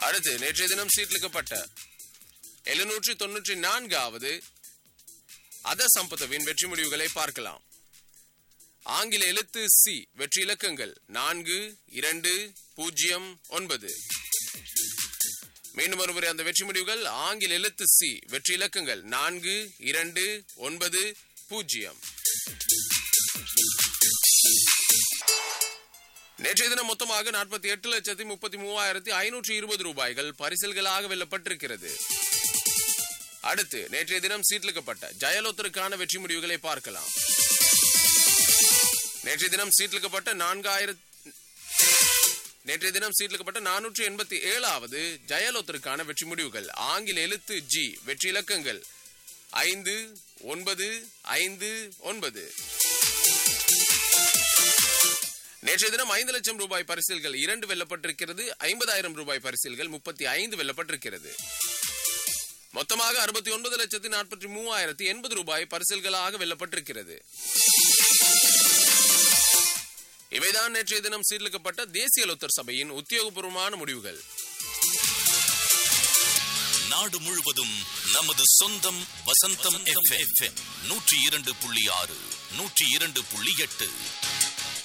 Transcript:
அடுத்து நேற்றைய தினம் சீட்லிக்கப்பட்ட எழுநூற்றி தொன்னூற்றி நான்காவது அத சம்பத்தவின் வெற்றி முடிவுகளை பார்க்கலாம் ஆங்கில எழுத்து சி வெற்றி இலக்கங்கள் நான்கு இரண்டு பூஜ்ஜியம் ஒன்பது மீண்டும் ஒருமுறை அந்த வெற்றி முடிவுகள் ஆங்கில எழுத்து சி வெற்றி இலக்கங்கள் நான்கு இரண்டு ஒன்பது பூஜ்ஜியம் நேற்றைய தினம் மொத்தமாக நாற்பத்தி எட்டு லட்சத்தி முப்பத்தி மூவாயிரத்தி ஐநூற்றி இருபது ரூபாய்கள் பரிசல்களாக வெல்லப்பட்டிருக்கிறது அடுத்து நேற்றைய தினம் சீட்லிக்கப்பட்ட ஜெயலலிதருக்கான வெற்றி முடிவுகளை பார்க்கலாம் நேற்றைய தினம் சீட்லிக்கப்பட்ட நான்காயிரத்தி நேற்றைய தினம் சீட்லிக்கப்பட்ட நானூற்றி எண்பத்தி ஏழாவது ஜெயலலிதருக்கான வெற்றி முடிவுகள் ஆங்கில எழுத்து ஜி வெற்றி இலக்கங்கள் ஐந்து ஒன்பது ஐந்து ஒன்பது நேற்றைய தினம் ஐந்து லட்சம் ரூபாய் பரிசில்கள் இரண்டு வெல்லப்பட்டிருக்கிறது ஐம்பதாயிரம் ரூபாய் பரிசில்கள் முப்பத்தி ஐந்து வெல்லப்பட்டிருக்கிறது மொத்தமாக அறுபத்தி ஒன்பது லட்சத்தி நாற்பத்தி மூவாயிரத்தி எண்பது ரூபாய் பரிசில்களாக வெல்லப்பட்டிருக்கிறது இவைதான் நேற்றைய தினம் சீர்லிக்கப்பட்ட தேசிய லொத்தர் சபையின் உத்தியோகபூர்வமான முடிவுகள் நாடு முழுவதும் நமது சொந்தம் வசந்தம் எஃப்எம் நூற்றி இரண்டு புள்ளி ஆறு நூற்றி இரண்டு புள்ளி எட்டு